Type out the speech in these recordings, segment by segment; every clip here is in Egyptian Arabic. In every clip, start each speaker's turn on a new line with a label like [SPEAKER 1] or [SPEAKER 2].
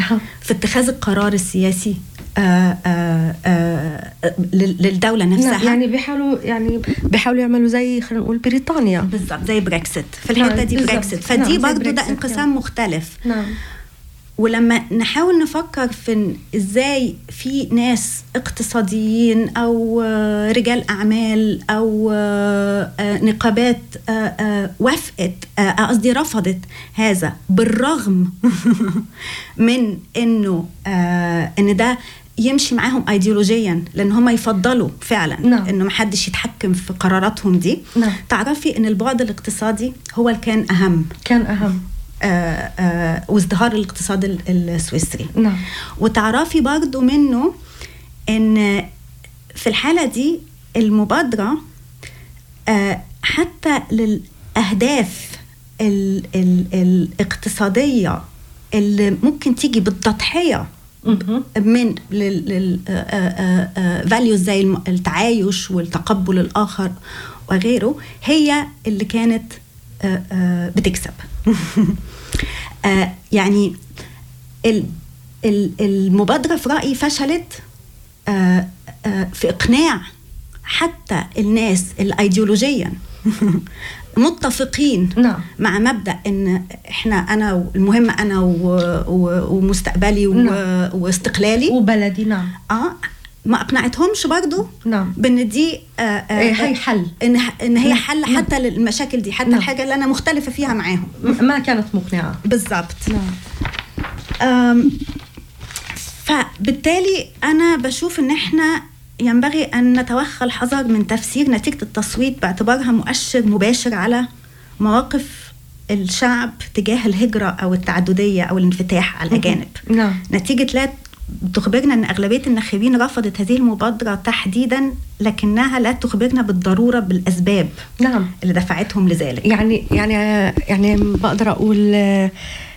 [SPEAKER 1] في اتخاذ القرار السياسي آآ آآ للدوله نفسها
[SPEAKER 2] نعم يعني بيحاولوا يعني بيحاولوا يعملوا زي خلينا نقول بريطانيا
[SPEAKER 1] بالضبط زي بريكسيت في الحته
[SPEAKER 2] نعم،
[SPEAKER 1] دي
[SPEAKER 2] بالضبط.
[SPEAKER 1] بريكسيت فدي
[SPEAKER 2] نعم، زي
[SPEAKER 1] برضو ده
[SPEAKER 2] بريكسيت،
[SPEAKER 1] انقسام
[SPEAKER 2] نعم.
[SPEAKER 1] مختلف
[SPEAKER 2] نعم
[SPEAKER 1] ولما نحاول نفكر في إن ازاي في ناس اقتصاديين او آه، رجال اعمال او آه، آه، نقابات آه، آه، وافقت آه، قصدي رفضت هذا بالرغم من انه آه، ان ده يمشي معاهم ايديولوجيا لان هم يفضلوا فعلا
[SPEAKER 2] نعم.
[SPEAKER 1] انه محدش يتحكم في قراراتهم دي
[SPEAKER 2] نعم.
[SPEAKER 1] تعرفي ان البعد الاقتصادي هو اللي كان اهم
[SPEAKER 2] كان اهم
[SPEAKER 1] آه، آه، وازدهار الاقتصاد ال- السويسري
[SPEAKER 2] نعم
[SPEAKER 1] وتعرفي برضو منه ان في الحالة دي المبادرة آه، حتى للأهداف ال ال الاقتصادية اللي ممكن تيجي بالتضحية
[SPEAKER 2] مهم.
[SPEAKER 1] من فاليوز زي الم- التعايش والتقبل الآخر وغيره هي اللي كانت آه، آه، بتكسب آه، يعني ال- ال- المبادرة في رأيي فشلت آه، آه، في إقناع حتى الناس الأيديولوجيا متفقين
[SPEAKER 2] نعم.
[SPEAKER 1] مع مبدأ إن إحنا أنا المهم أنا و- و- ومستقبلي و-
[SPEAKER 2] نعم.
[SPEAKER 1] واستقلالي
[SPEAKER 2] وبلدي نعم
[SPEAKER 1] اه ما اقنعتهمش برضو
[SPEAKER 2] نعم
[SPEAKER 1] بان دي آه آه
[SPEAKER 2] إيه، هي حل.
[SPEAKER 1] ان ان هي
[SPEAKER 2] نعم.
[SPEAKER 1] حل
[SPEAKER 2] نعم.
[SPEAKER 1] حتى للمشاكل دي حتى
[SPEAKER 2] نعم.
[SPEAKER 1] الحاجه اللي انا مختلفه فيها معاهم
[SPEAKER 2] م- ما كانت مقنعة
[SPEAKER 1] بالظبط
[SPEAKER 2] نعم
[SPEAKER 1] أم، فبالتالي انا بشوف ان احنا ينبغي ان نتوخى الحذر من تفسير نتيجه التصويت باعتبارها مؤشر مباشر على مواقف الشعب تجاه الهجره او التعدديه او الانفتاح على الاجانب
[SPEAKER 2] نعم
[SPEAKER 1] نتيجة لا تخبرنا أن أغلبية الناخبين رفضت هذه المبادرة تحديدا لكنها لا تخبرنا بالضرورة بالأسباب
[SPEAKER 2] نعم
[SPEAKER 1] اللي دفعتهم لذلك
[SPEAKER 2] يعني يعني يعني بقدر اقول آه،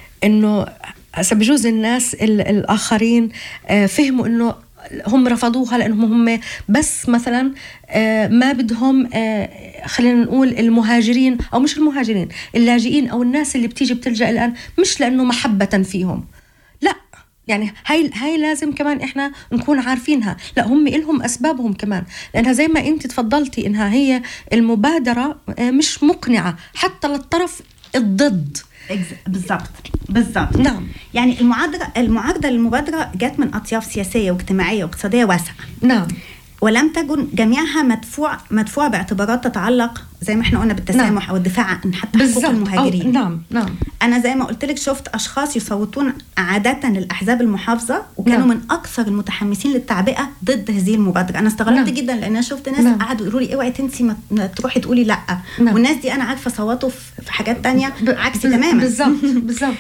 [SPEAKER 2] انه هسه بجوز الناس ال- الاخرين آه، فهموا انه هم رفضوها لانهم هم بس مثلا آه، ما بدهم آه، خلينا نقول المهاجرين او مش المهاجرين اللاجئين او الناس اللي بتيجي بتلجا الان مش لانه محبه فيهم لا يعني هاي هاي لازم كمان احنا نكون عارفينها لا هم إلهم اسبابهم كمان لانها زي ما انت تفضلتي انها هي المبادره آه، مش مقنعه حتى للطرف الضد
[SPEAKER 1] إكز- بالظبط بالظبط
[SPEAKER 2] نعم
[SPEAKER 1] يعني المعارضة المعارضة للمبادرة جت من أطياف سياسية واجتماعية واقتصادية واسعة
[SPEAKER 2] نعم
[SPEAKER 1] ولم تكن جميعها مدفوع مدفوع باعتبارات تتعلق زي ما احنا قلنا بالتسامح
[SPEAKER 2] نعم.
[SPEAKER 1] او الدفاع عن حتى حقوق
[SPEAKER 2] بالضبط
[SPEAKER 1] المهاجرين
[SPEAKER 2] أو نعم نعم
[SPEAKER 1] انا زي ما قلت لك شفت اشخاص يصوتون عاده للاحزاب المحافظه وكانوا
[SPEAKER 2] نعم.
[SPEAKER 1] من اكثر المتحمسين للتعبئه ضد هذه المبادره انا استغربت
[SPEAKER 2] نعم.
[SPEAKER 1] جدا لان انا شفت ناس
[SPEAKER 2] نعم.
[SPEAKER 1] قعدوا يقولوا لي اوعي تنسي ما ما تروحي تقولي لا
[SPEAKER 2] نعم.
[SPEAKER 1] والناس دي انا عارفه صوتوا في في حاجات تانية
[SPEAKER 2] ب-
[SPEAKER 1] عكسي
[SPEAKER 2] بز-
[SPEAKER 1] تماما
[SPEAKER 2] بالضبط بالضبط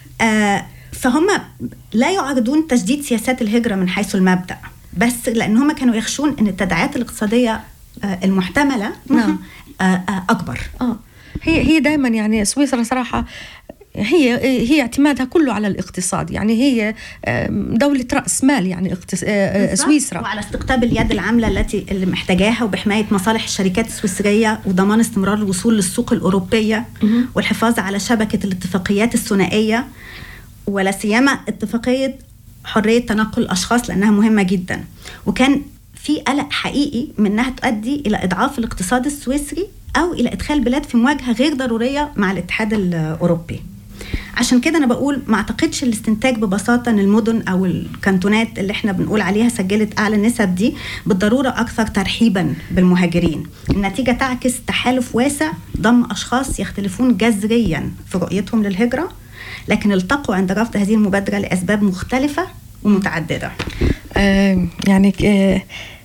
[SPEAKER 1] آه فهم لا يعارضون تجديد سياسات الهجره من حيث المبدا بس لان هم كانوا يخشون ان التداعيات الاقتصاديه آه المحتمله
[SPEAKER 2] نعم.
[SPEAKER 1] آه آه اكبر
[SPEAKER 2] اه هي هي دائما يعني سويسرا صراحه هي هي اعتمادها كله على الاقتصاد يعني هي آم، دولة رأس مال يعني اقتص... آه، آه،
[SPEAKER 1] بالظبط.
[SPEAKER 2] سويسرا
[SPEAKER 1] وعلى استقطاب اليد العامله التي اللي محتاجاها وبحمايه مصالح الشركات السويسريه وضمان استمرار الوصول للسوق الاوروبيه
[SPEAKER 2] مهم.
[SPEAKER 1] والحفاظ على شبكه الاتفاقيات الثنائيه ولا سيما اتفاقيه حريه تنقل الاشخاص لانها مهمه جدا وكان في قلق حقيقي من انها تؤدي الى اضعاف الاقتصاد السويسري او الى ادخال بلاد في مواجهه غير ضروريه مع الاتحاد الاوروبي عشان كده انا بقول ما اعتقدش الاستنتاج ببساطه ان المدن او الكانتونات اللي احنا بنقول عليها سجلت اعلى النسب دي بالضروره اكثر ترحيبا بالمهاجرين النتيجه تعكس تحالف واسع ضم اشخاص يختلفون جذريا في رؤيتهم للهجره لكن التقوا عند رفض هذه المبادره لاسباب مختلفه ومتعدده
[SPEAKER 2] آه، يعني آه،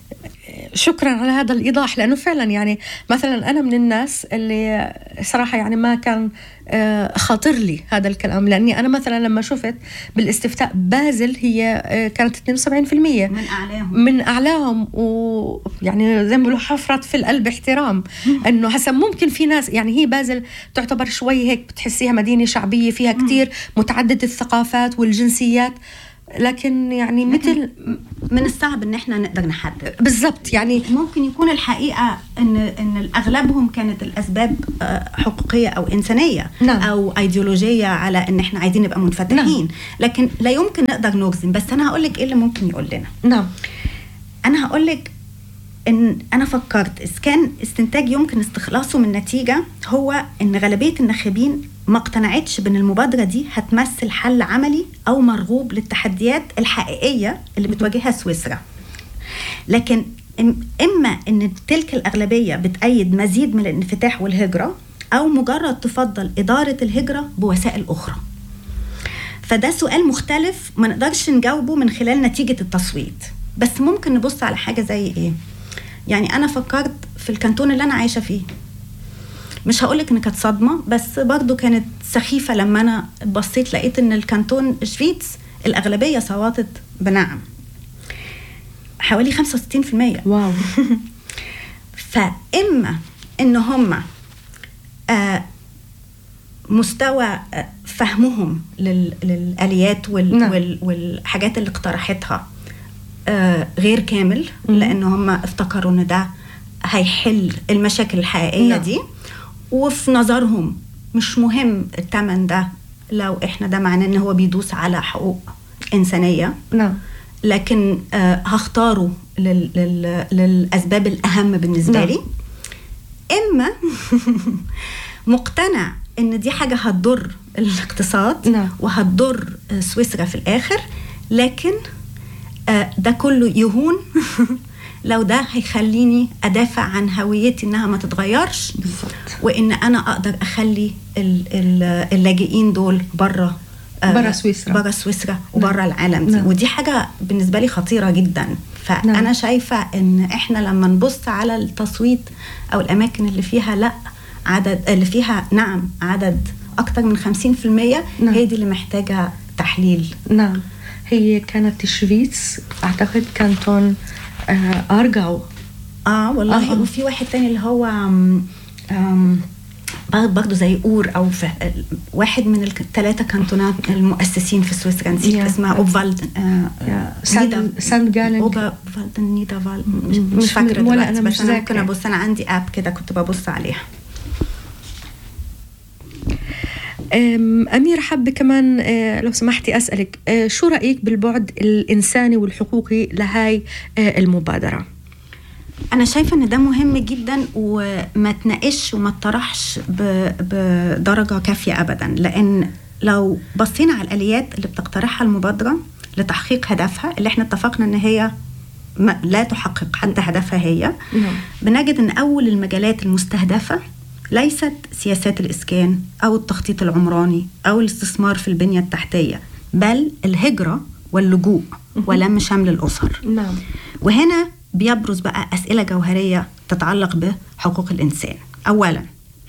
[SPEAKER 2] شكرا على هذا الايضاح لانه فعلا يعني مثلا انا من الناس اللي صراحه يعني ما كان آه، خاطر لي هذا الكلام لاني انا مثلا لما شفت بالاستفتاء بازل هي آه، كانت 72%
[SPEAKER 1] من اعلاهم
[SPEAKER 2] من اعلاهم ويعني زي ما بيقولوا حفرت في القلب احترام انه هسا ممكن في ناس يعني هي بازل تعتبر شوي هيك بتحسيها مدينه شعبيه فيها كتير متعدده الثقافات والجنسيات لكن يعني مثل
[SPEAKER 1] من الصعب ان احنا نقدر نحدد
[SPEAKER 2] بالضبط يعني
[SPEAKER 1] ممكن يكون الحقيقه ان ان اغلبهم كانت الاسباب آه، حقوقيه او انسانيه
[SPEAKER 2] نعم.
[SPEAKER 1] او ايديولوجيه على ان احنا عايزين نبقى منفتحين لكن لا يمكن نقدر نجزم بس انا هقول لك ايه اللي ممكن يقول لنا
[SPEAKER 2] نعم
[SPEAKER 1] انا هقول لك ان انا فكرت اذا كان استنتاج يمكن استخلاصه من نتيجه هو ان غالبيه الناخبين ما اقتنعتش بان المبادره دي هتمثل حل عملي او مرغوب للتحديات الحقيقيه اللي بتواجهها سويسرا لكن إم- اما ان تلك الاغلبيه بتأيد مزيد من الانفتاح والهجره او مجرد تفضل اداره الهجره بوسائل اخرى فده سؤال مختلف ما نقدرش نجاوبه من خلال نتيجة التصويت بس ممكن نبص على حاجة زي ايه يعني انا فكرت في الكانتون اللي انا عايشة فيه مش هقولك ان كانت صدمة بس برضو كانت سخيفة لما انا بصيت لقيت ان الكانتون شفيتس الاغلبية صوتت بنعم حوالي 65%
[SPEAKER 2] واو
[SPEAKER 1] فاما ان هم آه مستوى آه، فهمهم لل- للاليات وال
[SPEAKER 2] نعم.
[SPEAKER 1] وال والحاجات اللي اقترحتها آه غير كامل
[SPEAKER 2] مم.
[SPEAKER 1] لان هم افتكروا ان ده هيحل المشاكل الحقيقيه
[SPEAKER 2] نعم.
[SPEAKER 1] دي وفي نظرهم مش مهم الثمن ده لو احنا ده معناه ان هو بيدوس على حقوق انسانيه
[SPEAKER 2] نعم
[SPEAKER 1] لكن آه هختاره لل لل للاسباب الاهم بالنسبه
[SPEAKER 2] نعم.
[SPEAKER 1] لي اما مقتنع ان دي حاجه هتضر الاقتصاد
[SPEAKER 2] نعم.
[SPEAKER 1] وهتضر آه، سويسرا في الاخر لكن آه، ده كله يهون لو ده هيخليني ادافع عن هويتي انها ما تتغيرش
[SPEAKER 2] بالضبط
[SPEAKER 1] وان انا اقدر اخلي ال- ال- اللاجئين دول بره
[SPEAKER 2] برا سويسرا.
[SPEAKER 1] بره سويسرا وبره العالم دي
[SPEAKER 2] نعم.
[SPEAKER 1] ودي حاجه بالنسبه لي خطيره جدا فانا
[SPEAKER 2] نعم.
[SPEAKER 1] شايفه ان احنا لما نبص على التصويت او الاماكن اللي فيها لا عدد اللي فيها نعم عدد اكتر من 50%
[SPEAKER 2] نعم.
[SPEAKER 1] هي دي اللي محتاجه تحليل
[SPEAKER 2] نعم هي كانت شفيتس اعتقد كانتون آه ارجاو
[SPEAKER 1] اه والله
[SPEAKER 2] آه.
[SPEAKER 1] آه. وفي واحد تاني اللي هو آم، آم، برضه زي اور او ف... واحد من الثلاثه كانتونات المؤسسين في سويسرا نسيت
[SPEAKER 2] يا.
[SPEAKER 1] اسمها اوفالد
[SPEAKER 2] يا ساند ساند جالن
[SPEAKER 1] اوفالد نيدا فال مش,
[SPEAKER 2] مش-
[SPEAKER 1] مش فاكره
[SPEAKER 2] ولا
[SPEAKER 1] دلوقتي
[SPEAKER 2] أنا
[SPEAKER 1] بس
[SPEAKER 2] مش
[SPEAKER 1] انا ممكن
[SPEAKER 2] ذاكرة.
[SPEAKER 1] ابص انا عندي اب كده كنت ببص عليها
[SPEAKER 2] أم، أميرة حابة كمان آه، لو سمحتي أسألك آه، شو رأيك بالبعد الإنساني والحقوقي لهاي آه، المبادرة؟
[SPEAKER 1] انا شايفه ان ده مهم جدا وما تناقش وما تطرحش ب- بدرجه كافيه ابدا لان لو بصينا على الاليات اللي بتقترحها المبادره لتحقيق هدفها اللي احنا اتفقنا ان هي ما لا تحقق حتى هدفها هي
[SPEAKER 2] نعم.
[SPEAKER 1] بنجد ان اول المجالات المستهدفه ليست سياسات الاسكان او التخطيط العمراني او الاستثمار في البنيه التحتيه بل الهجره واللجوء ولم شمل الاسر
[SPEAKER 2] نعم
[SPEAKER 1] وهنا بيبرز بقى أسئلة جوهرية تتعلق بحقوق الإنسان أولا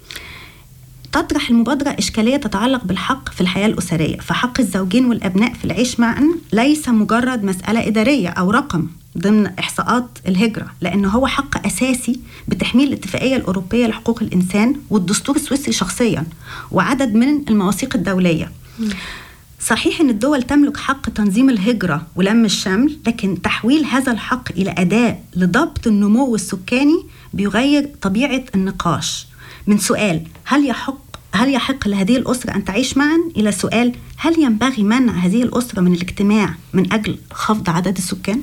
[SPEAKER 1] تطرح المبادرة إشكالية تتعلق بالحق في الحياة الأسرية فحق الزوجين والأبناء في العيش معا ليس مجرد مسألة إدارية أو رقم ضمن إحصاءات الهجرة لأنه هو حق أساسي بتحميل الاتفاقية الأوروبية لحقوق الإنسان والدستور السويسري شخصيا وعدد من المواثيق الدولية صحيح ان الدول تملك حق تنظيم الهجره ولم الشمل لكن تحويل هذا الحق الى اداه لضبط النمو السكاني بيغير طبيعه النقاش من سؤال هل يحق هل يحق لهذه الاسره ان تعيش معا الى سؤال هل ينبغي منع هذه الاسره من الاجتماع من اجل خفض عدد السكان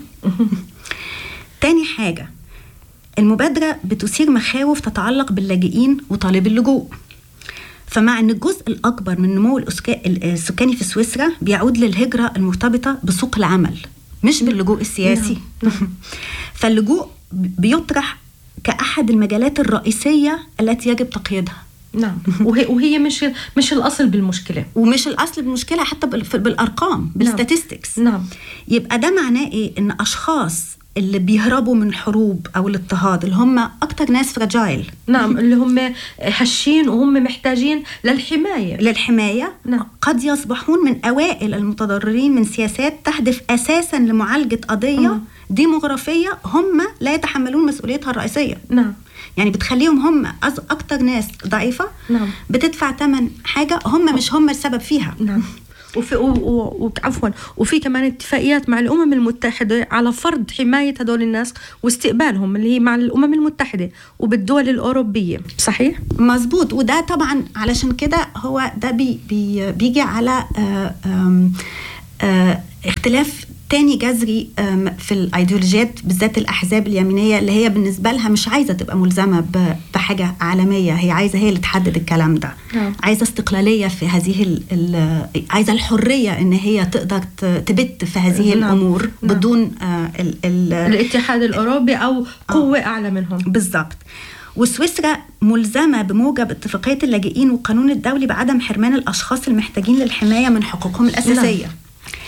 [SPEAKER 1] تاني حاجه المبادره بتثير مخاوف تتعلق باللاجئين وطالب اللجوء فمع ان الجزء الاكبر من نمو الأسكا- السكاني في سويسرا بيعود للهجره المرتبطه بسوق العمل مش باللجوء السياسي فاللجوء بيطرح كاحد المجالات الرئيسيه التي يجب تقييدها
[SPEAKER 2] نعم وهي, وهي مش مش الأصل بالمشكلة
[SPEAKER 1] ومش الاصل بالمشكله حتى بال- بالارقام بالستاتستكس
[SPEAKER 2] نعم
[SPEAKER 1] يبقى ده معناه ايه ان اشخاص اللي بيهربوا من حروب او الاضطهاد اللي هم اكتر ناس فراجايل
[SPEAKER 2] نعم اللي هم هشين وهم محتاجين للحماية
[SPEAKER 1] للحماية
[SPEAKER 2] نعم.
[SPEAKER 1] قد يصبحون من أوائل المتضررين من سياسات تهدف أساسا لمعالجة قضية
[SPEAKER 2] مم.
[SPEAKER 1] ديموغرافية هم لا يتحملون مسؤوليتها الرئيسية
[SPEAKER 2] نعم
[SPEAKER 1] يعني بتخليهم هم أز- أكتر ناس ضعيفة
[SPEAKER 2] نعم.
[SPEAKER 1] بتدفع ثمن حاجة هم مش هم السبب فيها
[SPEAKER 2] نعم وفي و- و- وعفوا وفي كمان اتفاقيات مع الامم المتحده على فرض حمايه هدول الناس واستقبالهم اللي هي مع الامم المتحده وبالدول الاوروبيه صحيح
[SPEAKER 1] مظبوط وده طبعا علشان كده هو ده بي بي بيجي على آه آم آه اختلاف تاني جذري آم، في الايديولوجيات بالذات الاحزاب اليمينيه اللي هي بالنسبه لها مش عايزه تبقى ملزمه ب- بحاجه عالميه هي عايزه هي اللي تحدد الكلام ده
[SPEAKER 2] نعم.
[SPEAKER 1] عايزه استقلاليه في هذه ال ال عايزه الحريه ان هي تقدر ت- تبت في هذه
[SPEAKER 2] نعم.
[SPEAKER 1] الامور
[SPEAKER 2] نعم.
[SPEAKER 1] بدون آه ال ال
[SPEAKER 2] الاتحاد الاوروبي او قوه اعلى منهم
[SPEAKER 1] بالظبط وسويسرا ملزمة بموجب اتفاقية اللاجئين والقانون الدولي بعدم حرمان الأشخاص المحتاجين للحماية من حقوقهم الأساسية
[SPEAKER 2] نعم.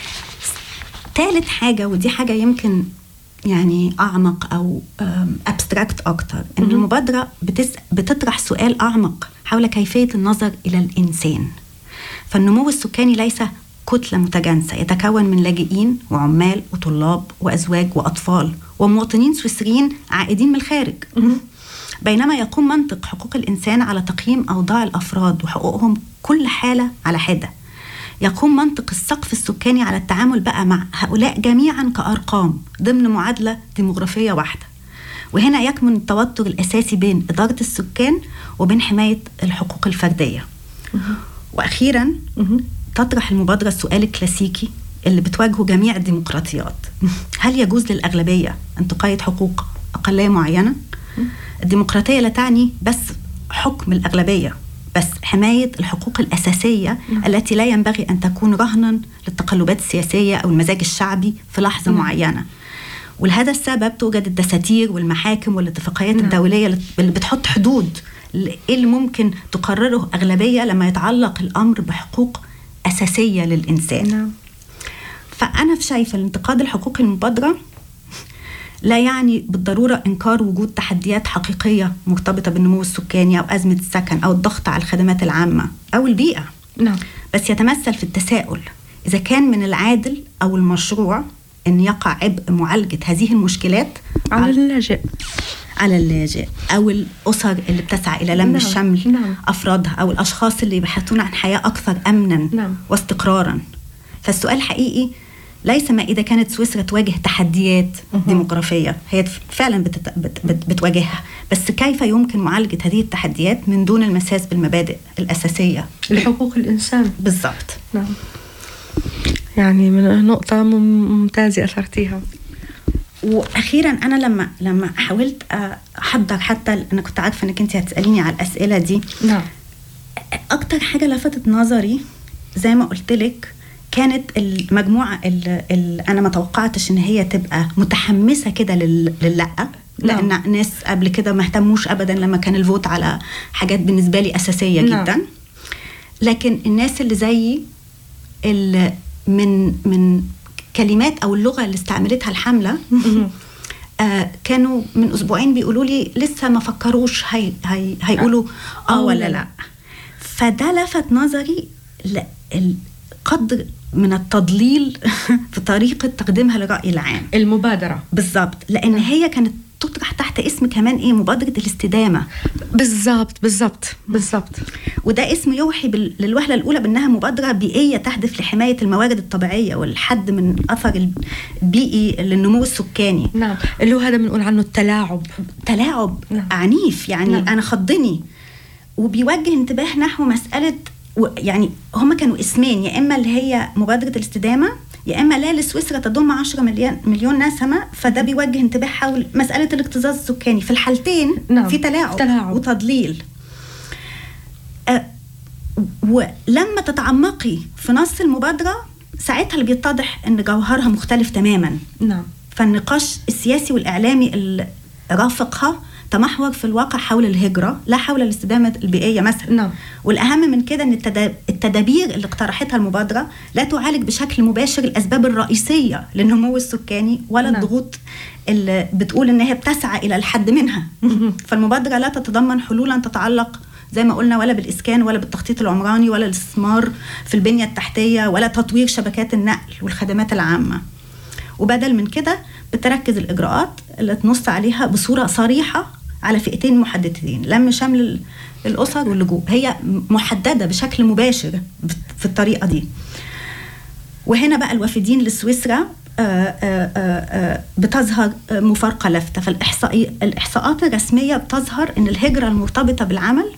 [SPEAKER 1] ثالث حاجة ودي حاجة يمكن يعني أعمق أو أبستراكت أكتر إن
[SPEAKER 2] مهم.
[SPEAKER 1] المبادرة بتس... بتطرح سؤال أعمق حول كيفية النظر إلى الإنسان فالنمو السكاني ليس كتلة متجانسة يتكون من لاجئين وعمال وطلاب وأزواج وأطفال ومواطنين سويسريين عائدين من الخارج بينما يقوم منطق حقوق الإنسان على تقييم أوضاع الأفراد وحقوقهم كل حالة على حدة يقوم منطق السقف السكاني على التعامل بقى مع هؤلاء جميعا كأرقام ضمن معادلة ديموغرافية واحدة وهنا يكمن التوتر الأساسي بين إدارة السكان وبين حماية الحقوق الفردية وأخيرا
[SPEAKER 2] مهم.
[SPEAKER 1] تطرح المبادرة السؤال الكلاسيكي اللي بتواجهه جميع الديمقراطيات هل يجوز للأغلبية أن تقيد حقوق أقلية معينة؟ الديمقراطية لا تعني بس حكم الأغلبية بس حماية الحقوق الأساسية التي لا ينبغي أن تكون رهنا للتقلبات السياسية أو المزاج الشعبي في لحظة
[SPEAKER 2] نعم.
[SPEAKER 1] معينة ولهذا السبب توجد الدساتير والمحاكم والاتفاقيات
[SPEAKER 2] نعم.
[SPEAKER 1] الدولية اللي بتحط حدود ل- ايه اللي ممكن تقرره أغلبية لما يتعلق الأمر بحقوق أساسية للإنسان
[SPEAKER 2] نعم
[SPEAKER 1] فأنا شايفة الانتقاد الحقوقي المبادرة لا يعني بالضرورة إنكار وجود تحديات حقيقية مرتبطة بالنمو السكاني أو أزمة السكن أو الضغط على الخدمات العامة أو البيئة
[SPEAKER 2] نعم
[SPEAKER 1] بس يتمثل في التساؤل إذا كان من العادل أو المشروع أن يقع عبء معالجة هذه المشكلات
[SPEAKER 2] على اللاجئ
[SPEAKER 1] على اللاجئ أو الأسر اللي بتسعى إلى لم
[SPEAKER 2] نعم،
[SPEAKER 1] الشمل
[SPEAKER 2] نعم.
[SPEAKER 1] أفرادها أو الأشخاص اللي يبحثون عن حياة أكثر أمنا
[SPEAKER 2] نعم.
[SPEAKER 1] واستقرارا فالسؤال حقيقي ليس ما إذا كانت سويسرا تواجه تحديات
[SPEAKER 2] مهم.
[SPEAKER 1] ديموغرافية هي فعلا بتت... بت... بت... بتواجهها بس كيف يمكن معالجة هذه التحديات من دون المساس بالمبادئ الأساسية
[SPEAKER 2] لحقوق الانسان
[SPEAKER 1] بالضبط
[SPEAKER 2] نعم يعني من نقطة مم- ممتازة أثرتيها
[SPEAKER 1] واخيرا انا لما لما حاولت احضر حتى انا كنت عارفه انك انت هتساليني على الاسئله دي
[SPEAKER 2] نعم
[SPEAKER 1] اكتر حاجه لفتت نظري زي ما قلت لك كانت المجموعه اللي انا ما توقعتش ان هي تبقى متحمسه كده لل- لللا لان
[SPEAKER 2] نعم.
[SPEAKER 1] ناس قبل كده ما اهتموش ابدا لما كان الفوت على حاجات بالنسبه لي اساسيه
[SPEAKER 2] نعم.
[SPEAKER 1] جدا لكن الناس اللي زيي اللي من من كلمات او اللغه اللي استعملتها الحمله
[SPEAKER 2] مهم.
[SPEAKER 1] آه كانوا من اسبوعين بيقولوا لي لسه ما فكروش هي هي هيقولوا اه
[SPEAKER 2] آه
[SPEAKER 1] ولا
[SPEAKER 2] ولا
[SPEAKER 1] لا
[SPEAKER 2] لا.
[SPEAKER 1] فده لفت نظري لقدر من التضليل في طريقه تقديمها للراي العام
[SPEAKER 2] المبادرة
[SPEAKER 1] بالظبط لان هي كانت تطرح تحت اسم كمان ايه مبادره الاستدامه
[SPEAKER 2] بالضبط بالضبط بالضبط
[SPEAKER 1] وده اسم يوحي بال- للوهله الاولى بانها مبادره بيئيه تهدف لحمايه الموارد الطبيعيه والحد من اثر البيئي للنمو السكاني
[SPEAKER 2] نعم اللي هو هذا بنقول عنه التلاعب
[SPEAKER 1] تلاعب
[SPEAKER 2] نعم.
[SPEAKER 1] عنيف يعني
[SPEAKER 2] نعم.
[SPEAKER 1] نعم. انا خضني وبيوجه انتباه نحو مساله و- يعني هما كانوا اسمين يا اما اللي هي مبادره الاستدامه يا اما لا لسويسرا تضم 10 مليون مليون نسمه فده بيوجه انتباه حول مساله الاكتظاظ السكاني في الحالتين
[SPEAKER 2] نعم.
[SPEAKER 1] في تلاعب,
[SPEAKER 2] تلاعب.
[SPEAKER 1] وتضليل أه ولما تتعمقي في نص المبادره ساعتها اللي بيتضح ان جوهرها مختلف تماما
[SPEAKER 2] نعم
[SPEAKER 1] فالنقاش السياسي والإعلامي اللي رافقها تمحور في الواقع حول الهجرة لا حول الاستدامة البيئية مثلا
[SPEAKER 2] نعم.
[SPEAKER 1] والأهم من كده أن التدا- التدابير اللي اقترحتها المبادرة لا تعالج بشكل مباشر الأسباب الرئيسية للنمو السكاني ولا
[SPEAKER 2] نعم.
[SPEAKER 1] الضغوط اللي بتقول أن هي بتسعى إلى الحد منها فالمبادرة لا تتضمن حلولا تتعلق زي ما قلنا ولا بالإسكان ولا بالتخطيط العمراني ولا الاستثمار في البنية التحتية ولا تطوير شبكات النقل والخدمات العامة وبدل من كده بتركز الإجراءات اللي تنص عليها بصورة صريحة على فئتين محددتين لم شمل ال- الأسر واللجوء هي محددة بشكل مباشر بت- في الطريقة دي وهنا بقى الوافدين لسويسرا آه، آه، آه، بتظهر مفارقه لافته فالاحصائي الاحصاءات الرسميه بتظهر ان الهجره المرتبطه بالعمل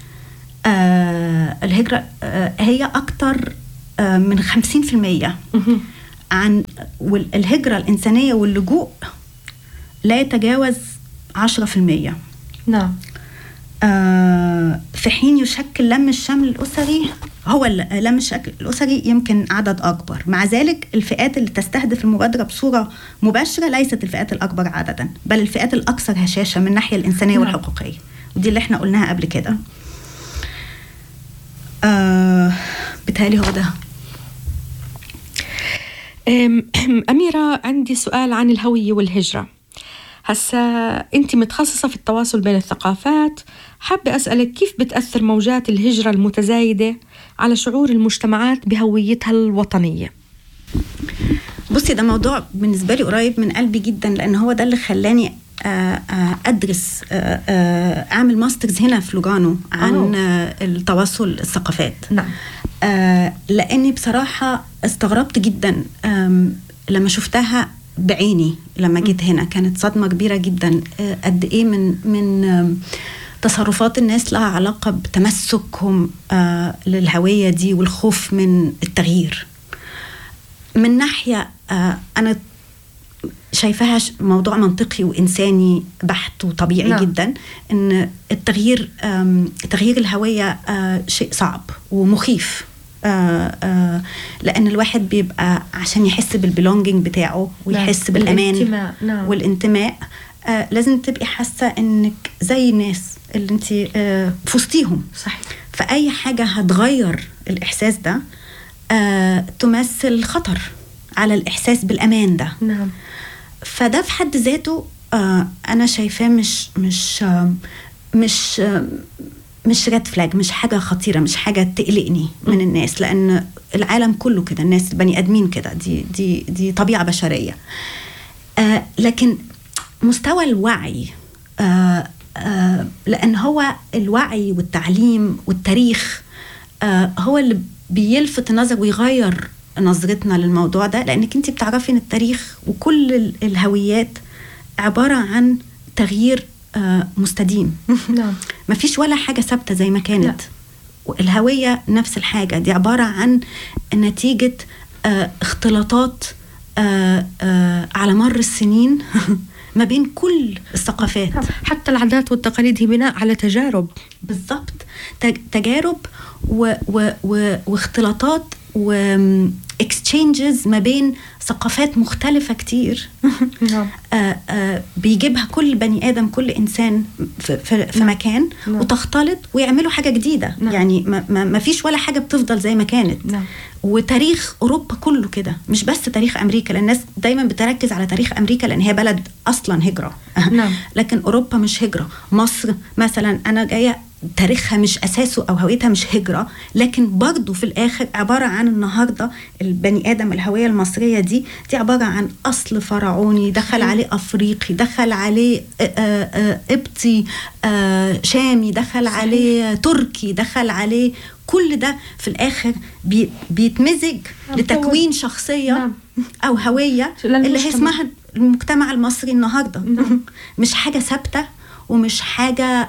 [SPEAKER 1] الهجره هي اكتر من 50% عن الهجره الانسانيه واللجوء لا يتجاوز 10%
[SPEAKER 2] نعم
[SPEAKER 1] آه في حين يشكل لم الشمل الأسري هو لم الشكل الأسري يمكن عدد أكبر مع ذلك الفئات اللي تستهدف المبادرة بصورة مباشرة ليست الفئات الأكبر عددا بل الفئات الأكثر هشاشة من الناحية الإنسانية نعم. والحقوقية ودي اللي احنا قلناها قبل كده آه بتهيألي هو ده
[SPEAKER 2] أميرة عندي سؤال عن الهوية والهجرة هسا أنت متخصصة في التواصل بين الثقافات حابة أسألك كيف بتأثر موجات الهجرة المتزايدة على شعور المجتمعات بهويتها الوطنية
[SPEAKER 1] بصي ده موضوع بالنسبة لي قريب من قلبي جدا لأن هو ده اللي خلاني آه، آه، أدرس آه، أعمل ماسترز هنا في لوجانو عن أوه. التواصل الثقافات
[SPEAKER 2] نعم
[SPEAKER 1] لأني بصراحة استغربت جدا لما شفتها بعيني لما جيت هنا كانت صدمه كبيره جدا آه، قد ايه من من تصرفات الناس لها علاقه بتمسكهم آه، للهويه دي والخوف من التغيير من ناحيه آه، انا شايفاها موضوع منطقي وانساني بحت وطبيعي نعم. جدا ان التغيير تغيير الهويه شيء صعب ومخيف آه آه لان الواحد بيبقى عشان يحس بالبلونجينج بتاعه ويحس نعم. بالامان الانتماء. نعم. والانتماء آه لازم تبقي حاسه انك زي الناس اللي انت آه في وسطيهم
[SPEAKER 2] صحيح
[SPEAKER 1] فاي حاجه هتغير الاحساس ده آه تمثل خطر على الاحساس بالامان ده
[SPEAKER 2] نعم
[SPEAKER 1] فده في حد ذاته آه انا شايفاه مش مش آه مش آه مش ريد فلاج مش حاجه خطيره مش حاجه تقلقني من الناس لان العالم كله كده الناس البني ادمين كده دي دي دي طبيعه بشريه آه لكن مستوى الوعي آه آه لان هو الوعي والتعليم والتاريخ آه هو اللي بيلفت النظر ويغير نظرتنا للموضوع ده لانك انت بتعرفي ان التاريخ وكل الهويات عباره عن تغيير آه، مستديم
[SPEAKER 2] نعم
[SPEAKER 1] مفيش ولا حاجة ثابتة زي ما كانت لا. الهوية نفس الحاجة دي عبارة عن نتيجة آه، اختلاطات آه، على مر السنين ما بين كل الثقافات
[SPEAKER 2] حتى العادات والتقاليد هي بناء على تجارب
[SPEAKER 1] بالضبط تجارب و و و واختلاطات واكستشينجز ما بين ثقافات مختلفة كتير نعم. آه، آه، بيجيبها كل بني آدم كل إنسان في, في, في نعم. مكان نعم. وتختلط ويعملوا حاجة جديدة نعم. يعني ما, ما فيش ولا حاجة بتفضل زي ما كانت
[SPEAKER 2] نعم.
[SPEAKER 1] وتاريخ أوروبا كله كده مش بس تاريخ أمريكا لأن الناس دايما بتركز على تاريخ أمريكا لأن هي بلد أصلا هجرة
[SPEAKER 2] نعم.
[SPEAKER 1] لكن أوروبا مش هجرة مصر مثلا أنا جاية تاريخها مش اساسه او هويتها مش هجره لكن برضه في الاخر عباره عن النهارده البني ادم الهويه المصريه دي دي عباره عن اصل فرعوني دخل عليه افريقي دخل عليه قبطي شامي دخل صحيح. عليه تركي دخل عليه كل ده في الاخر بي بيتمزج نعم. لتكوين شخصيه نعم. او هويه اللي هي اسمها المجتمع المصري النهارده نعم. مش حاجه ثابته ومش حاجه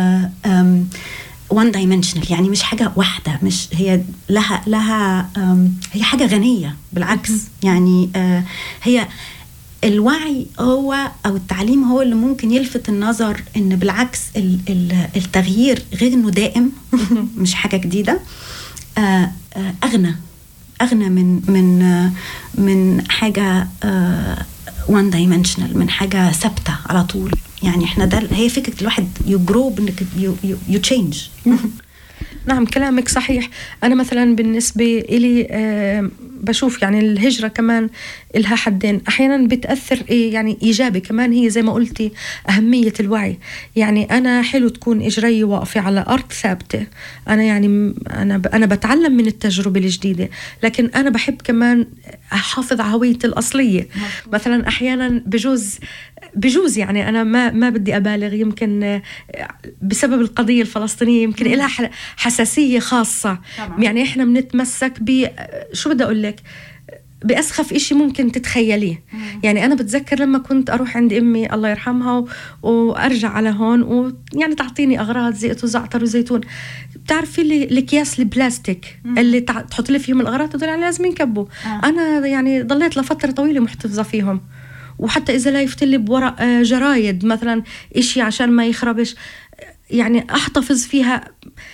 [SPEAKER 1] وان دايمنشنال يعني مش حاجه واحده مش هي لها لها هي حاجه غنيه بالعكس يعني آه، هي الوعي هو او التعليم هو اللي ممكن يلفت النظر ان بالعكس التغيير غير انه دائم مش حاجه جديده آه، آه، اغنى اغنى من من من حاجه وان دايمنشنال من حاجه ثابته على طول يعني احنا ده هي فكره الواحد يو جرو بانك يو تشينج
[SPEAKER 2] نعم كلامك صحيح أنا مثلا بالنسبة إلي آه بشوف يعني الهجرة كمان إلها حدين أحيانا بتأثر إيه يعني إيجابي كمان هي زي ما قلتي أهمية الوعي يعني أنا حلو تكون إجري واقفة على أرض ثابتة أنا يعني أنا أنا بتعلم من التجربة الجديدة لكن أنا بحب كمان أحافظ على هويتي الأصلية مثلا أحيانا بجوز بجوز يعني انا ما ما بدي ابالغ يمكن بسبب القضيه الفلسطينيه يمكن لها حساسيه خاصه طبعا. يعني احنا بنتمسك ب شو بدي اقول لك بأسخف إشي ممكن تتخيليه يعني أنا بتذكر لما كنت أروح عند أمي الله يرحمها و... وأرجع على هون ويعني تعطيني أغراض زيت وزعتر وزيتون بتعرفي اللي الأكياس البلاستيك
[SPEAKER 1] مم.
[SPEAKER 2] اللي تع... تحط لي فيهم الأغراض هدول يعني لازم ينكبوا
[SPEAKER 1] آه.
[SPEAKER 2] أنا يعني ضليت لفترة طويلة محتفظة فيهم وحتى إذا لا يفتلي بورق آه، جرايد مثلا إشي عشان ما يخربش يعني أحتفظ فيها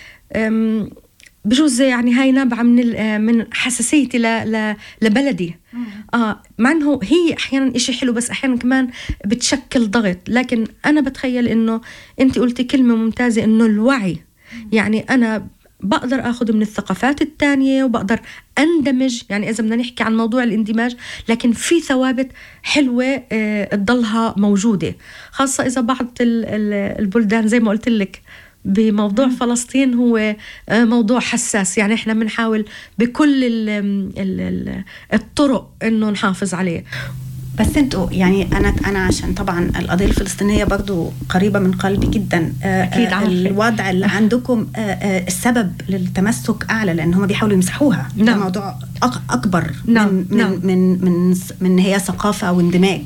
[SPEAKER 2] أم، بجوز يعني هاي نابعة من ال- آه، من حساسيتي ل... ل... لبلدي اه مع انه هي احيانا إشي حلو بس احيانا كمان بتشكل ضغط لكن انا بتخيل انه انت قلتي كلمه ممتازه انه الوعي يعني انا بقدر اخذ من الثقافات الثانيه وبقدر اندمج يعني اذا بدنا نحكي عن موضوع الاندماج لكن في ثوابت حلوه آه، تضلها موجوده خاصه اذا بعض ال- ال- البلدان زي ما قلت لك بموضوع فلسطين هو آه، موضوع حساس يعني احنا بنحاول بكل ال ال ال الطرق انه نحافظ عليه
[SPEAKER 1] بس انتوا يعني انا انا عشان طبعا القضيه الفلسطينيه برضو قريبه من قلبي جدا آه،
[SPEAKER 2] أكيد
[SPEAKER 1] آه،
[SPEAKER 2] عارفة.
[SPEAKER 1] الوضع اللي عندكم آه، آه، السبب للتمسك اعلى لان هم بيحاولوا يمسحوها ده
[SPEAKER 2] نعم.
[SPEAKER 1] موضوع أك- اكبر
[SPEAKER 2] نعم،
[SPEAKER 1] من من
[SPEAKER 2] نعم.
[SPEAKER 1] من من من هي ثقافه واندماج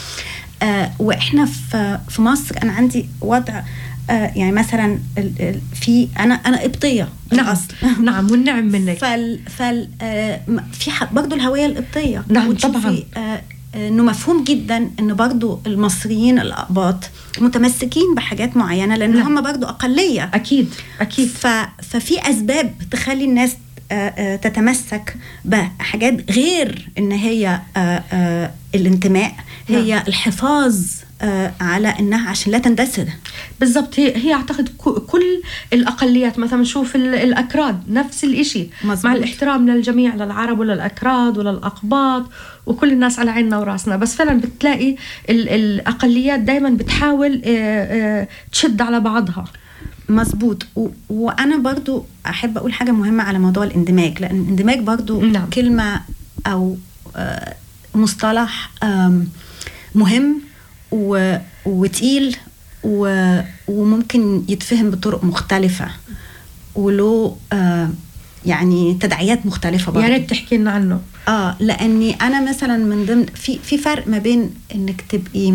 [SPEAKER 1] آه، واحنا في في مصر انا عندي وضع آه، يعني مثلا ال- ال- في انا انا قبطيه
[SPEAKER 2] نعم
[SPEAKER 1] الأصل.
[SPEAKER 2] نعم والنعم منك
[SPEAKER 1] فال فال آه م- في ح- برضو الهويه القبطيه
[SPEAKER 2] نعم،
[SPEAKER 1] وتشوفي،
[SPEAKER 2] طبعاً.
[SPEAKER 1] آه انه مفهوم جدا ان برضو المصريين الاقباط متمسكين بحاجات معينه لان
[SPEAKER 2] نعم.
[SPEAKER 1] هم برضو اقليه
[SPEAKER 2] اكيد اكيد
[SPEAKER 1] ف ففي اسباب تخلي الناس آه، آه، تتمسك بحاجات غير ان هي آه، آه، الانتماء هي
[SPEAKER 2] نعم.
[SPEAKER 1] الحفاظ آه، على انها عشان لا تندثر
[SPEAKER 2] بالضبط هي هي اعتقد ك- كل الاقليات مثلا نشوف ال- الاكراد نفس الإشي
[SPEAKER 1] مزبوط.
[SPEAKER 2] مع الاحترام للجميع للعرب وللاكراد وللاقباط وكل الناس على عيننا وراسنا بس فعلا بتلاقي ال- الاقليات دائما بتحاول آه، آه، تشد على بعضها
[SPEAKER 1] مظبوط و... وانا برضو احب اقول حاجه مهمه على موضوع الاندماج لان الاندماج برضو
[SPEAKER 2] نعم.
[SPEAKER 1] كلمه او آه، مصطلح آم، مهم و... وتقيل و... وممكن يتفهم بطرق مختلفه وله آه، يعني تداعيات مختلفه برضو
[SPEAKER 2] يا ريت تحكي لنا عنه
[SPEAKER 1] اه لاني انا مثلا من ضمن في في فرق ما بين انك تبقي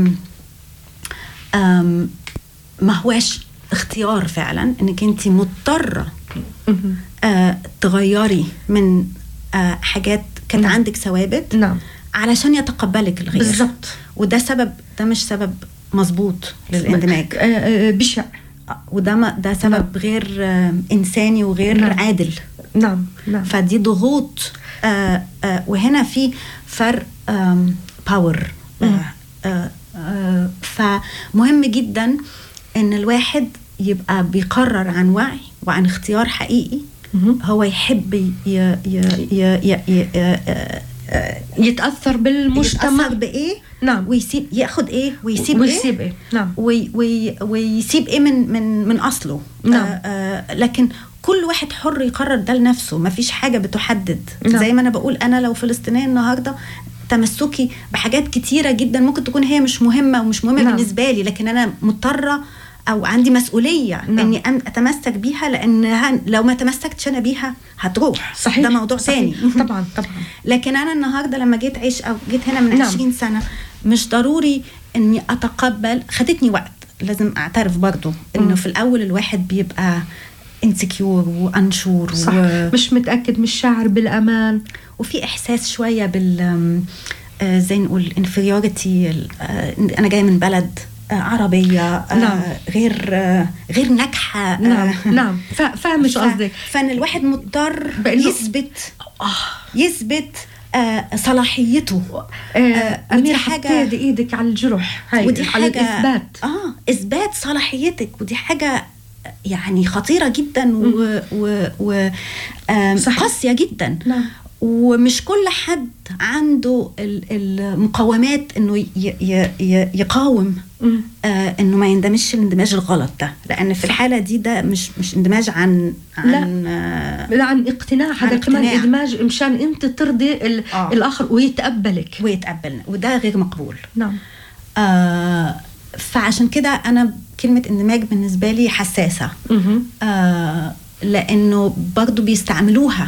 [SPEAKER 1] آم، ما هواش اختيار فعلا انك انت مضطره
[SPEAKER 2] مهم.
[SPEAKER 1] آه تغيري من آه حاجات كانت
[SPEAKER 2] نعم.
[SPEAKER 1] عندك ثوابت
[SPEAKER 2] نعم
[SPEAKER 1] علشان يتقبلك الغير
[SPEAKER 2] بالضبط
[SPEAKER 1] وده سبب ده مش سبب مظبوط للاندماج
[SPEAKER 2] آه، آه، بشع
[SPEAKER 1] آه، وده ما ده سبب غير آه انساني وغير
[SPEAKER 2] نعم.
[SPEAKER 1] عادل
[SPEAKER 2] نعم نعم
[SPEAKER 1] فدي ضغوط آه آه وهنا في فرق باور
[SPEAKER 2] مم.
[SPEAKER 1] آه آه فمهم جدا ان الواحد يبقى بيقرر عن وعي وعن اختيار حقيقي
[SPEAKER 2] مهم.
[SPEAKER 1] هو يحب ي ي ي ي ي ي آه، آه،
[SPEAKER 2] يتاثر بالمجتمع
[SPEAKER 1] يتأثر بايه
[SPEAKER 2] نعم
[SPEAKER 1] ويسيب ياخد ايه ويسيب,
[SPEAKER 2] ويسيب ايه نعم
[SPEAKER 1] وي وي ويسيب ايه من من من اصله
[SPEAKER 2] نعم.
[SPEAKER 1] آه آه لكن كل واحد حر يقرر ده لنفسه ما فيش حاجه بتحدد
[SPEAKER 2] نعم.
[SPEAKER 1] زي ما انا بقول انا لو فلسطينيه النهارده تمسكي بحاجات كتيره جدا ممكن تكون هي مش مهمه ومش مهمه
[SPEAKER 2] نعم.
[SPEAKER 1] بالنسبه لي لكن انا مضطره او عندي مسؤوليه
[SPEAKER 2] نعم.
[SPEAKER 1] اني أن اتمسك بيها لان لو ما تمسكتش انا بيها هتروح
[SPEAKER 2] صحيح
[SPEAKER 1] ده موضوع
[SPEAKER 2] صحيح.
[SPEAKER 1] تاني
[SPEAKER 2] طبعا طبعا
[SPEAKER 1] لكن انا النهارده لما جيت عيش او جيت هنا من
[SPEAKER 2] نعم.
[SPEAKER 1] 20 سنه مش ضروري اني اتقبل خدتني وقت لازم اعترف برضو انه
[SPEAKER 2] مم.
[SPEAKER 1] في الاول الواحد بيبقى انسكيور وانشور
[SPEAKER 2] صح
[SPEAKER 1] و...
[SPEAKER 2] مش متاكد مش شاعر بالامان
[SPEAKER 1] وفي احساس شويه بال آم، آه، زي نقول انفيريورتي انا جايه من بلد آه، عربيه آه،
[SPEAKER 2] نعم.
[SPEAKER 1] غير آه، غير ناجحه آه،
[SPEAKER 2] نعم نعم فا- فاهمه شو
[SPEAKER 1] ف-
[SPEAKER 2] قصدك
[SPEAKER 1] فان الواحد مضطر
[SPEAKER 2] بإنه-
[SPEAKER 1] يثبت
[SPEAKER 2] آه.
[SPEAKER 1] يثبت آه، صلاحيته
[SPEAKER 2] آه،
[SPEAKER 1] آه، ودي
[SPEAKER 2] أميرة
[SPEAKER 1] حاجة-
[SPEAKER 2] حطيت ايدك على الجرح هاي
[SPEAKER 1] ودي
[SPEAKER 2] على
[SPEAKER 1] حاجة
[SPEAKER 2] الاثبات
[SPEAKER 1] اه اثبات صلاحيتك ودي حاجه يعني خطيره جدا و, و, و آم،
[SPEAKER 2] صحيح.
[SPEAKER 1] قاسيه جدا
[SPEAKER 2] نعم.
[SPEAKER 1] ومش كل حد عنده ال- المقومات انه ي ي ي يقاوم
[SPEAKER 2] مم.
[SPEAKER 1] آه انه ما يندمجش الاندماج الغلط ده لان في الحاله دي ده مش مش اندماج عن
[SPEAKER 2] لا.
[SPEAKER 1] عن آه
[SPEAKER 2] لا عن اقتناع هذا كمان
[SPEAKER 1] اقتناع.
[SPEAKER 2] ادماج مشان انت ترضي ال-
[SPEAKER 1] آه.
[SPEAKER 2] الاخر ويتقبلك
[SPEAKER 1] ويتقبلنا وده غير مقبول
[SPEAKER 2] نعم
[SPEAKER 1] آه فعشان كده انا كلمه اندماج بالنسبه لي حساسه
[SPEAKER 2] مهم.
[SPEAKER 1] آه لانه برضو بيستعملوها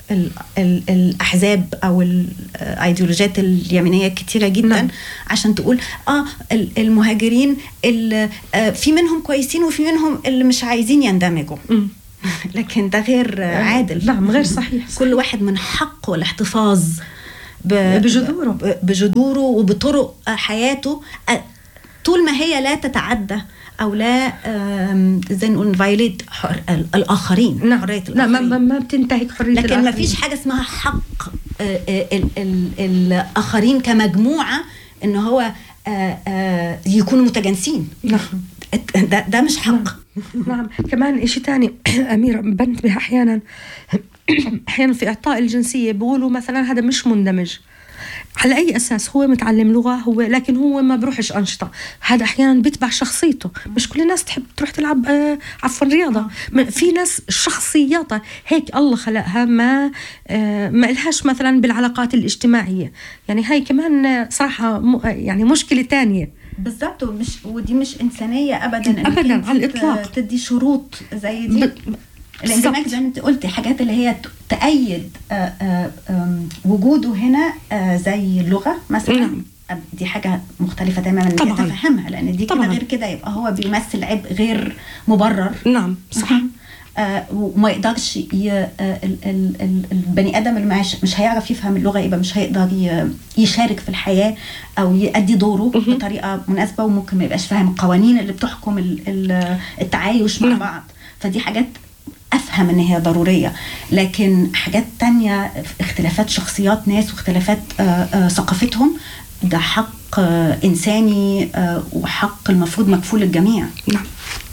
[SPEAKER 1] ال ال الاحزاب او الايديولوجيات اليمينيه كتيره جدا
[SPEAKER 2] نعم.
[SPEAKER 1] عشان تقول اه ال- المهاجرين اللي آه في منهم كويسين وفي منهم اللي مش عايزين يندمجوا
[SPEAKER 2] مم.
[SPEAKER 1] لكن ده غير آه، عادل
[SPEAKER 2] نعم، غير صحيح.
[SPEAKER 1] كل واحد من حقه الاحتفاظ ب-
[SPEAKER 2] بجذوره.
[SPEAKER 1] ب- بجذوره وبطرق حياته آه، طول ما هي لا تتعدى او لا آم، زي نقول فايوليت الاخرين
[SPEAKER 2] نعم
[SPEAKER 1] حريه
[SPEAKER 2] لا ما,
[SPEAKER 1] الآخرين.
[SPEAKER 2] ما, ما بتنتهك حريه
[SPEAKER 1] لكن ما
[SPEAKER 2] الآخرين.
[SPEAKER 1] فيش حاجه اسمها حق آه، آه، ال- ال- الاخرين كمجموعه ان هو آه، آه، يكونوا متجانسين
[SPEAKER 2] نعم
[SPEAKER 1] ده ده مش حق
[SPEAKER 2] نعم كمان إشي تاني أميرة بنتبه أحيانا أحيانا في إعطاء الجنسية بيقولوا مثلا هذا مش مندمج على أي أساس هو متعلم لغة هو لكن هو ما بروحش أنشطة هذا أحيانا بيتبع شخصيته مش كل الناس تحب تروح تلعب آه عفوا رياضة ما- في ناس شخصياتها هيك الله خلقها ما آه ما إلهاش مثلا بالعلاقات الاجتماعية يعني هاي كمان آه، صراحة م- يعني مشكلة تانية
[SPEAKER 1] بالظبط ومش ودي مش انسانيه ابدا إنك
[SPEAKER 2] أبداً،
[SPEAKER 1] أنت
[SPEAKER 2] على الإطلاق.
[SPEAKER 1] ت- تدي شروط زي دي
[SPEAKER 2] ب-
[SPEAKER 1] الاندماج
[SPEAKER 2] بالظبط.
[SPEAKER 1] زي ما انت قلتي حاجات اللي هي ت- تأيد آه، آه، آم، وجوده هنا آه، زي اللغه مثلا
[SPEAKER 2] نعم.
[SPEAKER 1] آه، دي حاجه مختلفه تماما انك
[SPEAKER 2] طبعاً.
[SPEAKER 1] تفهمها لان دي كده
[SPEAKER 2] طبعاً.
[SPEAKER 1] غير كده يبقى هو بيمثل عبء غير مبرر
[SPEAKER 2] نعم صح
[SPEAKER 1] آه، وما يقدرش ي... آه، ال- ال- ال- البني ادم اللي مش, مش هيعرف يفهم اللغه يبقى مش هيقدر ي... يشارك في الحياه او يؤدي دوره
[SPEAKER 2] مهم.
[SPEAKER 1] بطريقه مناسبه وممكن ما يبقاش فاهم القوانين اللي بتحكم ال... ال- التعايش مع
[SPEAKER 2] نعم.
[SPEAKER 1] بعض فدي حاجات افهم ان هي ضروريه لكن حاجات تانية اختلافات شخصيات ناس واختلافات آه، آه، ثقافتهم ده حق آه، انساني آه، وحق المفروض مكفول للجميع
[SPEAKER 2] نعم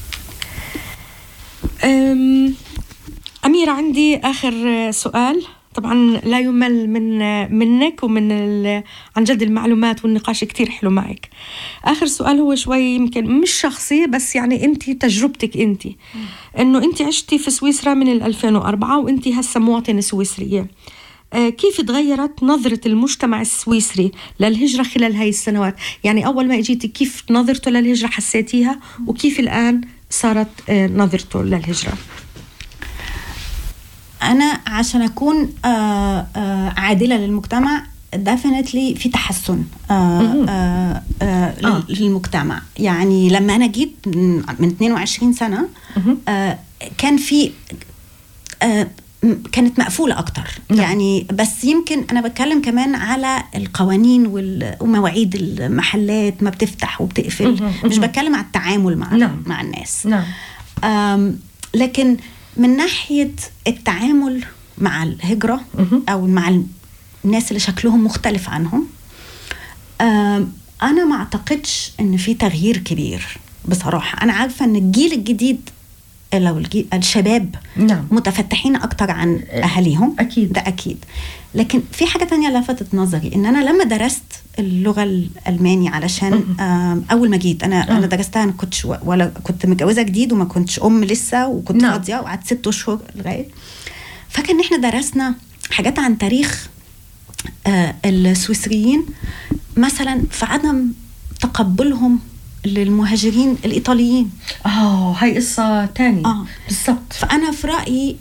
[SPEAKER 2] أم، أميرة عندي آخر سؤال طبعا لا يمل من منك ومن ال- عن جد المعلومات والنقاش كتير حلو معك آخر سؤال هو شوي يمكن مش شخصي بس يعني أنت تجربتك أنت إنه أنت عشتي في سويسرا من ال 2004 وأنت هسه مواطنة سويسرية آه، كيف تغيرت نظرة المجتمع السويسري للهجرة خلال هاي السنوات يعني أول ما إجيتي كيف نظرته للهجرة حسيتيها وكيف الآن صارت آه، نظرته للهجرة
[SPEAKER 1] انا عشان اكون آه آه عادله للمجتمع ديفينتلي في تحسن آه
[SPEAKER 2] مهم.
[SPEAKER 1] آه آه
[SPEAKER 2] آه.
[SPEAKER 1] لل- للمجتمع يعني لما انا جيت من من 22 سنه
[SPEAKER 2] مهم.
[SPEAKER 1] آه كان في آه م- كانت مقفولة أكتر
[SPEAKER 2] نعم.
[SPEAKER 1] يعني بس يمكن أنا بتكلم كمان على القوانين وال- ومواعيد المحلات ما بتفتح وبتقفل
[SPEAKER 2] مهم.
[SPEAKER 1] مش
[SPEAKER 2] مهم.
[SPEAKER 1] بتكلم على التعامل مع
[SPEAKER 2] نعم.
[SPEAKER 1] مع الناس
[SPEAKER 2] نعم
[SPEAKER 1] أم، لكن من ناحية التعامل مع الهجرة
[SPEAKER 2] مهم.
[SPEAKER 1] أو مع الناس اللي شكلهم مختلف عنهم أم، أنا ما أعتقدش إن في تغيير كبير بصراحة أنا عارفة إن الجيل الجديد لو الجيل الشباب
[SPEAKER 2] نعم
[SPEAKER 1] متفتحين أكتر عن أهاليهم
[SPEAKER 2] أكيد.
[SPEAKER 1] ده أكيد لكن في حاجة تانية لفتت نظري إن أنا لما درست اللغة الألماني علشان
[SPEAKER 2] مهم.
[SPEAKER 1] آم، أول ما جيت أنا
[SPEAKER 2] آه.
[SPEAKER 1] أنا درستها أنا كنتش و- ولا كنت متجوزة جديد وما كنتش أم لسه وكنت
[SPEAKER 2] نعم.
[SPEAKER 1] فاضية وقعدت ست أشهر لغاية فاكر إن إحنا درسنا حاجات عن تاريخ آه، السويسريين مثلا في عدم تقبلهم للمهاجرين الإيطاليين
[SPEAKER 2] اه هاي قصة تانية
[SPEAKER 1] آه.
[SPEAKER 2] بالضبط
[SPEAKER 1] فانا في رايي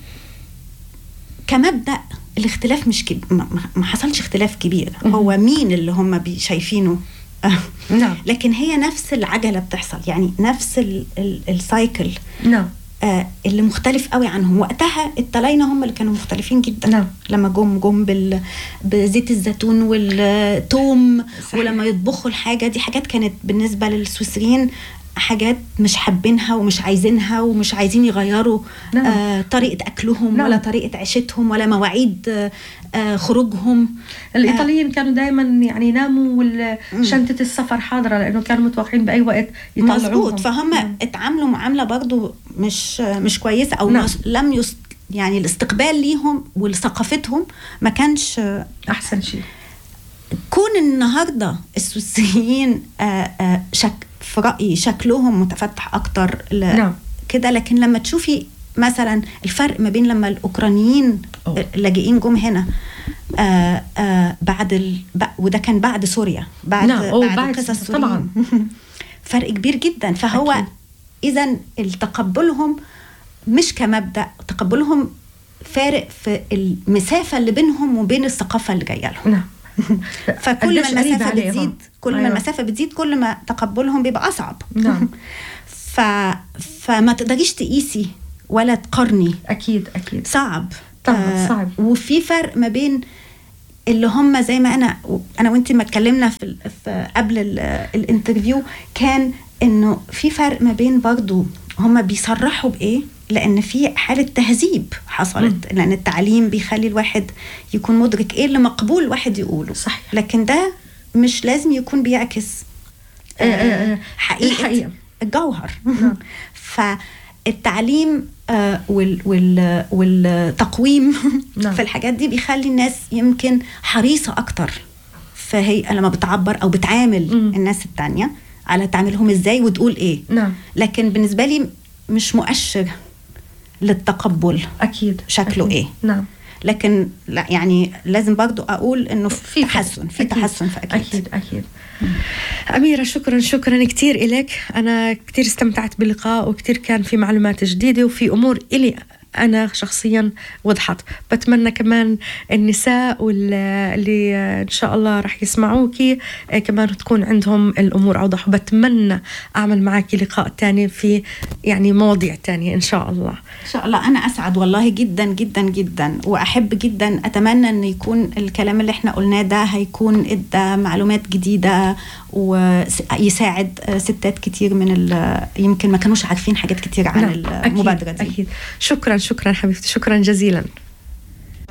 [SPEAKER 1] كمبدا الاختلاف مش كب... ما ما حصلش اختلاف كبير
[SPEAKER 2] مهم.
[SPEAKER 1] هو مين اللي هم بي- شايفينه
[SPEAKER 2] نعم
[SPEAKER 1] لكن هي نفس العجله بتحصل يعني نفس ال... ال... السايكل
[SPEAKER 2] نعم
[SPEAKER 1] آه اللي مختلف قوي عنهم وقتها الطلاينة هم اللي كانوا مختلفين جدا
[SPEAKER 2] نعم.
[SPEAKER 1] لما جم جم بال... بزيت الزيتون والثوم
[SPEAKER 2] صحيح.
[SPEAKER 1] ولما يطبخوا الحاجة دي حاجات كانت بالنسبة للسويسريين حاجات مش حابينها ومش عايزينها ومش عايزين يغيروا
[SPEAKER 2] نعم.
[SPEAKER 1] آه طريقة أكلهم
[SPEAKER 2] نعم.
[SPEAKER 1] ولا طريقة عيشتهم ولا مواعيد آه آه خروجهم
[SPEAKER 2] الايطاليين كانوا دائما يعني يناموا وال- شنطه السفر حاضره لانه كانوا متوقعين باي وقت يطلعوهم
[SPEAKER 1] مظبوط فهم
[SPEAKER 2] نعم.
[SPEAKER 1] اتعاملوا معامله برضو مش مش كويسه او
[SPEAKER 2] نعم.
[SPEAKER 1] مش لم يس يعني الاستقبال ليهم ولثقافتهم ما كانش
[SPEAKER 2] احسن شيء
[SPEAKER 1] كون النهارده السويسريين آه، آه، شك في رايي شكلهم متفتح اكتر ل-
[SPEAKER 2] نعم.
[SPEAKER 1] كده لكن لما تشوفي مثلا الفرق ما بين لما الاوكرانيين
[SPEAKER 2] أوه.
[SPEAKER 1] اللاجئين جم هنا آه آه بعد ال... ب... وده كان بعد سوريا بعد
[SPEAKER 2] نعم، أوه،
[SPEAKER 1] بعد
[SPEAKER 2] بعد
[SPEAKER 1] قصص
[SPEAKER 2] سوريا، طبعاً.
[SPEAKER 1] سوريا فرق كبير جدا فهو
[SPEAKER 2] أكيد.
[SPEAKER 1] اذا تقبلهم مش كمبدا تقبلهم فارق في المسافه اللي بينهم وبين الثقافه اللي جايه لهم
[SPEAKER 2] نعم
[SPEAKER 1] فكل ما
[SPEAKER 2] قديش قريبة
[SPEAKER 1] المسافه
[SPEAKER 2] عليهم.
[SPEAKER 1] بتزيد كل ما
[SPEAKER 2] أيوة.
[SPEAKER 1] المسافه بتزيد كل ما تقبلهم بيبقى اصعب
[SPEAKER 2] نعم.
[SPEAKER 1] ف... فما تقدريش تقيسي ولا تقارني
[SPEAKER 2] اكيد اكيد
[SPEAKER 1] صعب
[SPEAKER 2] طبعاً
[SPEAKER 1] آه،
[SPEAKER 2] صعب.
[SPEAKER 1] وفي فرق ما بين اللي هم زي ما انا انا وانت ما اتكلمنا في, ال- في قبل ال- الانترفيو كان انه في فرق ما بين برضو هم بيصرحوا بايه لان في حاله تهذيب حصلت لان التعليم بيخلي الواحد يكون مدرك ايه اللي مقبول الواحد يقوله
[SPEAKER 2] صحيح.
[SPEAKER 1] لكن ده مش لازم يكون بيعكس
[SPEAKER 2] آه، آه، آه،
[SPEAKER 1] حقيقة
[SPEAKER 2] الحقيقة.
[SPEAKER 1] الجوهر فالتعليم آه، وال وال والتقويم
[SPEAKER 2] نعم.
[SPEAKER 1] في الحاجات دي بيخلي الناس يمكن حريصة أكتر فهي لما بتعبر أو بتعامل
[SPEAKER 2] مم.
[SPEAKER 1] الناس التانية على تعاملهم إزاي وتقول إيه
[SPEAKER 2] نعم
[SPEAKER 1] لكن بالنسبة لي مش مؤشر للتقبل
[SPEAKER 2] اكيد
[SPEAKER 1] شكله
[SPEAKER 2] أكيد.
[SPEAKER 1] إيه؟
[SPEAKER 2] نعم
[SPEAKER 1] لكن لا يعني لازم برضو أقول إنه في
[SPEAKER 2] فرق.
[SPEAKER 1] تحسن في
[SPEAKER 2] أكيد.
[SPEAKER 1] تحسن فأكيد
[SPEAKER 2] أكيد أكيد أميرة شكرا شكرا كثير إلك أنا كثير استمتعت باللقاء وكثير كان في معلومات جديدة وفي أمور إلي أنا شخصيا وضحت بتمنى كمان النساء واللي إن شاء الله رح يسمعوكي آه، كمان تكون عندهم الأمور أوضح وبتمنى أعمل معك لقاء تاني في يعني مواضيع تانية إن شاء الله
[SPEAKER 1] ان شاء الله انا اسعد والله جدا جدا جدا واحب جدا اتمنى ان يكون الكلام اللي احنا قلناه ده هيكون ادى معلومات جديده ويساعد ستات كتير من ال- يمكن ما كانوش عارفين حاجات كتير عن
[SPEAKER 2] نعم، أكيد،
[SPEAKER 1] المبادره دي
[SPEAKER 2] أكيد شكرا شكرا حبيبتي شكرا جزيلا